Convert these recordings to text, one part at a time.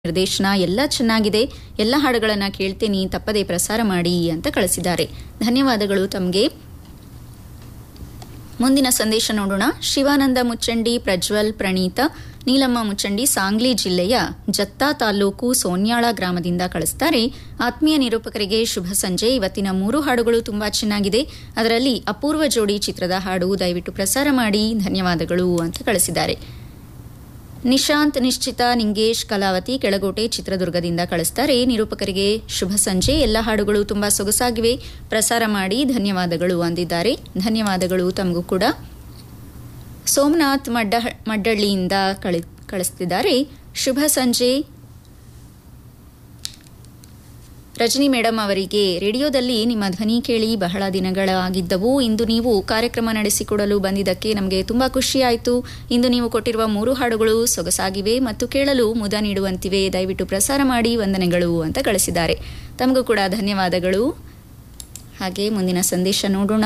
ನಿರ್ದೇಶನ ಎಲ್ಲ ಚೆನ್ನಾಗಿದೆ ಎಲ್ಲ ಹಾಡುಗಳನ್ನು ಕೇಳ್ತೀನಿ ತಪ್ಪದೇ ಪ್ರಸಾರ ಮಾಡಿ ಅಂತ ಕಳಿಸಿದ್ದಾರೆ ಧನ್ಯವಾದಗಳು ತಮಗೆ ಮುಂದಿನ ಸಂದೇಶ ನೋಡೋಣ ಶಿವಾನಂದ ಮುಚ್ಚಂಡಿ ಪ್ರಜ್ವಲ್ ಪ್ರಣೀತ ನೀಲಮ್ಮ ಮುಚ್ಚಂಡಿ ಸಾಂಗ್ಲಿ ಜಿಲ್ಲೆಯ ಜತ್ತಾ ತಾಲೂಕು ಸೋನ್ಯಾಳ ಗ್ರಾಮದಿಂದ ಕಳಿಸ್ತಾರೆ ಆತ್ಮೀಯ ನಿರೂಪಕರಿಗೆ ಶುಭ ಸಂಜೆ ಇವತ್ತಿನ ಮೂರು ಹಾಡುಗಳು ತುಂಬಾ ಚೆನ್ನಾಗಿದೆ ಅದರಲ್ಲಿ ಅಪೂರ್ವ ಜೋಡಿ ಚಿತ್ರದ ಹಾಡು ದಯವಿಟ್ಟು ಪ್ರಸಾರ ಮಾಡಿ ಧನ್ಯವಾದಗಳು ಅಂತ ಕಳಿಸಿದ್ದಾರೆ ನಿಶಾಂತ್ ನಿಶ್ಚಿತ ನಿಂಗೇಶ್ ಕಲಾವತಿ ಕೆಳಗೋಟೆ ಚಿತ್ರದುರ್ಗದಿಂದ ಕಳಿಸ್ತಾರೆ ನಿರೂಪಕರಿಗೆ ಶುಭ ಸಂಜೆ ಎಲ್ಲ ಹಾಡುಗಳು ತುಂಬಾ ಸೊಗಸಾಗಿವೆ ಪ್ರಸಾರ ಮಾಡಿ ಧನ್ಯವಾದಗಳು ಅಂದಿದ್ದಾರೆ ಧನ್ಯವಾದಗಳು ತಮಗೂ ಕೂಡ ಸೋಮನಾಥ್ ಮಡ್ಡ ಮಡ್ಡಳ್ಳಿಯಿಂದ ಕಳಿ ಕಳಿಸ್ತಿದ್ದಾರೆ ಶುಭ ಸಂಜೆ ರಜನಿ ಮೇಡಮ್ ಅವರಿಗೆ ರೇಡಿಯೋದಲ್ಲಿ ನಿಮ್ಮ ಧ್ವನಿ ಕೇಳಿ ಬಹಳ ದಿನಗಳಾಗಿದ್ದವು ಇಂದು ನೀವು ಕಾರ್ಯಕ್ರಮ ನಡೆಸಿಕೊಡಲು ಬಂದಿದ್ದಕ್ಕೆ ನಮಗೆ ತುಂಬಾ ಖುಷಿಯಾಯಿತು ಇಂದು ನೀವು ಕೊಟ್ಟಿರುವ ಮೂರು ಹಾಡುಗಳು ಸೊಗಸಾಗಿವೆ ಮತ್ತು ಕೇಳಲು ಮುದ ನೀಡುವಂತಿವೆ ದಯವಿಟ್ಟು ಪ್ರಸಾರ ಮಾಡಿ ವಂದನೆಗಳು ಅಂತ ಕಳಿಸಿದ್ದಾರೆ ತಮಗೂ ಕೂಡ ಧನ್ಯವಾದಗಳು ಹಾಗೆ ಮುಂದಿನ ಸಂದೇಶ ನೋಡೋಣ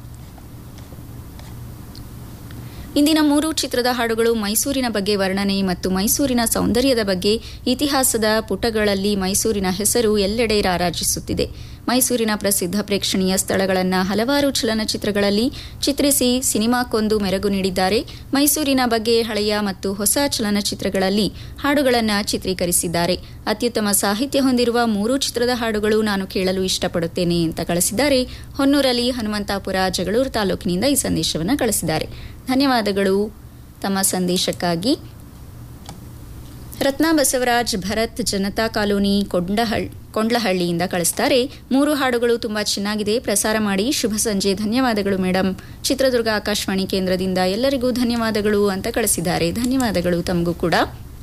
ಇಂದಿನ ಮೂರು ಚಿತ್ರದ ಹಾಡುಗಳು ಮೈಸೂರಿನ ಬಗ್ಗೆ ವರ್ಣನೆ ಮತ್ತು ಮೈಸೂರಿನ ಸೌಂದರ್ಯದ ಬಗ್ಗೆ ಇತಿಹಾಸದ ಪುಟಗಳಲ್ಲಿ ಮೈಸೂರಿನ ಹೆಸರು ಎಲ್ಲೆಡೆ ರಾರಾಜಿಸುತ್ತಿದೆ ಮೈಸೂರಿನ ಪ್ರಸಿದ್ಧ ಪ್ರೇಕ್ಷಣೀಯ ಸ್ಥಳಗಳನ್ನು ಹಲವಾರು ಚಲನಚಿತ್ರಗಳಲ್ಲಿ ಚಿತ್ರಿಸಿ ಸಿನಿಮಾಕ್ಕೊಂದು ಮೆರಗು ನೀಡಿದ್ದಾರೆ ಮೈಸೂರಿನ ಬಗ್ಗೆ ಹಳೆಯ ಮತ್ತು ಹೊಸ ಚಲನಚಿತ್ರಗಳಲ್ಲಿ ಹಾಡುಗಳನ್ನು ಚಿತ್ರೀಕರಿಸಿದ್ದಾರೆ ಅತ್ಯುತ್ತಮ ಸಾಹಿತ್ಯ ಹೊಂದಿರುವ ಮೂರು ಚಿತ್ರದ ಹಾಡುಗಳು ನಾನು ಕೇಳಲು ಇಷ್ಟಪಡುತ್ತೇನೆ ಅಂತ ಕಳಿಸಿದ್ದಾರೆ ಹೊನ್ನೂರಲ್ಲಿ ಹನುಮಂತಾಪುರ ಜಗಳೂರು ತಾಲೂಕಿನಿಂದ ಈ ಸಂದೇಶವನ್ನು ಕಳಿಸಿದ್ದಾರೆ ಧನ್ಯವಾದಗಳು ತಮ್ಮ ಸಂದೇಶಕ್ಕಾಗಿ ರತ್ನಾ ಬಸವರಾಜ್ ಭರತ್ ಜನತಾ ಕಾಲೋನಿ ಕೊಂಡಹಳ್ ಕೊಂಡ್ಲಹಳ್ಳಿಯಿಂದ ಕಳಿಸ್ತಾರೆ ಮೂರು ಹಾಡುಗಳು ತುಂಬಾ ಚೆನ್ನಾಗಿದೆ ಪ್ರಸಾರ ಮಾಡಿ ಶುಭ ಸಂಜೆ ಧನ್ಯವಾದಗಳು ಮೇಡಮ್ ಚಿತ್ರದುರ್ಗ ಆಕಾಶವಾಣಿ ಕೇಂದ್ರದಿಂದ ಎಲ್ಲರಿಗೂ ಧನ್ಯವಾದಗಳು ಅಂತ ಕಳಿಸಿದ್ದಾರೆ ಧನ್ಯವಾದಗಳು ತಮಗೂ ಕೂಡ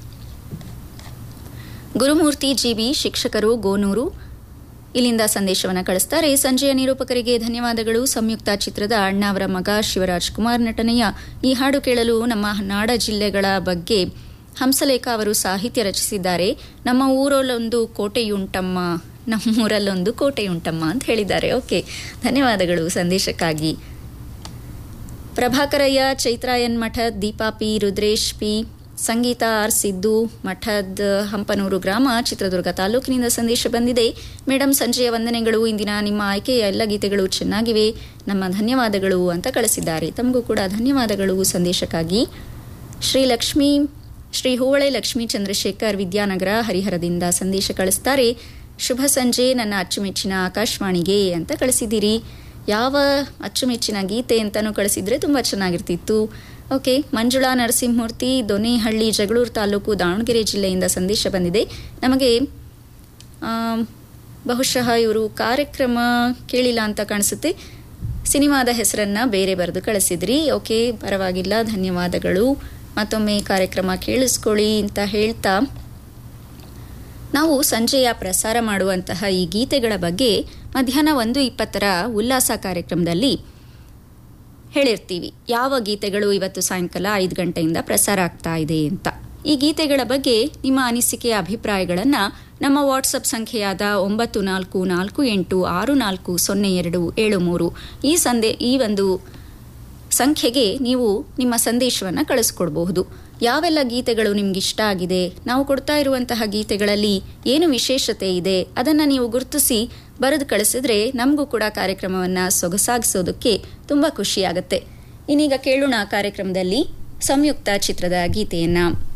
ಗುರುಮೂರ್ತಿ ಜಿಬಿ ಶಿಕ್ಷಕರು ಗೋನೂರು ಇಲ್ಲಿಂದ ಸಂದೇಶವನ್ನು ಕಳಿಸ್ತಾರೆ ಸಂಜೆಯ ನಿರೂಪಕರಿಗೆ ಧನ್ಯವಾದಗಳು ಸಂಯುಕ್ತ ಚಿತ್ರದ ಅಣ್ಣ ಅವರ ಮಗ ಶಿವರಾಜ್ ಕುಮಾರ್ ನಟನೆಯ ಈ ಹಾಡು ಕೇಳಲು ನಮ್ಮ ನಾಡ ಜಿಲ್ಲೆಗಳ ಬಗ್ಗೆ ಹಂಸಲೇಖ ಅವರು ಸಾಹಿತ್ಯ ರಚಿಸಿದ್ದಾರೆ ನಮ್ಮ ಊರಲ್ಲೊಂದು ಕೋಟೆಯುಂಟಮ್ಮ ನಮ್ಮೂರಲ್ಲೊಂದು ಕೋಟೆಯುಂಟಮ್ಮ ಅಂತ ಹೇಳಿದ್ದಾರೆ ಓಕೆ ಧನ್ಯವಾದಗಳು ಸಂದೇಶಕ್ಕಾಗಿ Prabhakarayya Chaitrayan Mathad Deepa P Rudresh P Sangeetha R Siddu Mathad Hampanur ಗ್ರಾಮ ಚಿತ್ರದುರ್ಗ ತಾಲೂಕಿನಿಂದ ಸಂದೇಶ ಬಂದಿದೆ ಮೇಡಮ್ ಸಂಜೆಯ ವಂದನೆಗಳು ಇಂದಿನ ನಿಮ್ಮ ಆಯ್ಕೆಯ ಎಲ್ಲ ಗೀತೆಗಳು ಚೆನ್ನಾಗಿವೆ ನಮ್ಮ ಧನ್ಯವಾದಗಳು ಅಂತ ಕಳಿಸಿದ್ದಾರೆ ತಮಗೂ ಕೂಡ ಧನ್ಯವಾದಗಳು ಸಂದೇಶಕ್ಕಾಗಿ ಶ್ರೀ ಲಕ್ಷ್ಮೀ ಶ್ರೀ ಹೂವಳೆ ಲಕ್ಷ್ಮೀ ಚಂದ್ರಶೇಖರ್ ವಿದ್ಯಾನಗರ ಹರಿಹರದಿಂದ ಸಂದೇಶ ಕಳಿಸ್ತಾರೆ ಶುಭ ಸಂಜೆ ನನ್ನ ಅಚ್ಚುಮೆಚ್ಚಿನ ಆಕಾಶವಾಣಿಗೆ ಅಂತ ಕಳಿಸಿದ್ದೀರಿ ಯಾವ ಅಚ್ಚುಮೆಚ್ಚಿನ ಗೀತೆ ಅಂತಲೂ ಕಳಿಸಿದ್ರೆ ತುಂಬ ಚೆನ್ನಾಗಿರ್ತಿತ್ತು ಓಕೆ ಮಂಜುಳಾ ನರಸಿಂಹಮೂರ್ತಿ ದೊನೆಹಳ್ಳಿ ಜಗಳೂರು ತಾಲೂಕು ದಾವಣಗೆರೆ ಜಿಲ್ಲೆಯಿಂದ ಸಂದೇಶ ಬಂದಿದೆ ನಮಗೆ ಬಹುಶಃ ಇವರು ಕಾರ್ಯಕ್ರಮ ಕೇಳಿಲ್ಲ ಅಂತ ಕಾಣಿಸುತ್ತೆ ಸಿನಿಮಾದ ಹೆಸರನ್ನು ಬೇರೆ ಬರೆದು ಕಳಿಸಿದ್ರಿ ಓಕೆ ಪರವಾಗಿಲ್ಲ ಧನ್ಯವಾದಗಳು ಮತ್ತೊಮ್ಮೆ ಕಾರ್ಯಕ್ರಮ ಕೇಳಿಸ್ಕೊಳ್ಳಿ ಅಂತ ಹೇಳ್ತಾ ನಾವು ಸಂಜೆಯ ಪ್ರಸಾರ ಮಾಡುವಂತಹ ಈ ಗೀತೆಗಳ ಬಗ್ಗೆ ಮಧ್ಯಾಹ್ನ ಒಂದು ಇಪ್ಪತ್ತರ ಉಲ್ಲಾಸ ಕಾರ್ಯಕ್ರಮದಲ್ಲಿ ಹೇಳಿರ್ತೀವಿ ಯಾವ ಗೀತೆಗಳು ಇವತ್ತು ಸಾಯಂಕಾಲ ಐದು ಗಂಟೆಯಿಂದ ಪ್ರಸಾರ ಆಗ್ತಾ ಇದೆ ಅಂತ ಈ ಗೀತೆಗಳ ಬಗ್ಗೆ ನಿಮ್ಮ ಅನಿಸಿಕೆಯ ಅಭಿಪ್ರಾಯಗಳನ್ನು ನಮ್ಮ ವಾಟ್ಸಪ್ ಸಂಖ್ಯೆಯಾದ ಒಂಬತ್ತು ನಾಲ್ಕು ನಾಲ್ಕು ಎಂಟು ಆರು ನಾಲ್ಕು ಸೊನ್ನೆ ಎರಡು ಏಳು ಮೂರು ಈ ಸಂದೇ ಈ ಒಂದು ಸಂಖ್ಯೆಗೆ ನೀವು ನಿಮ್ಮ ಸಂದೇಶವನ್ನು ಕಳಿಸ್ಕೊಡ್ಬಹುದು ಯಾವೆಲ್ಲ ಗೀತೆಗಳು ನಿಮ್ಗೆ ಇಷ್ಟ ಆಗಿದೆ ನಾವು ಕೊಡ್ತಾ ಇರುವಂತಹ ಗೀತೆಗಳಲ್ಲಿ ಏನು ವಿಶೇಷತೆ ಇದೆ ಅದನ್ನು ನೀವು ಗುರುತಿಸಿ ಬರೆದು ಕಳಿಸಿದ್ರೆ ನಮಗೂ ಕೂಡ ಕಾರ್ಯಕ್ರಮವನ್ನು ಸೊಗಸಾಗಿಸೋದಕ್ಕೆ ತುಂಬ ಖುಷಿಯಾಗುತ್ತೆ ಇನ್ನೀಗ ಕೇಳೋಣ ಕಾರ್ಯಕ್ರಮದಲ್ಲಿ ಸಂಯುಕ್ತ ಚಿತ್ರದ ಗೀತೆಯನ್ನು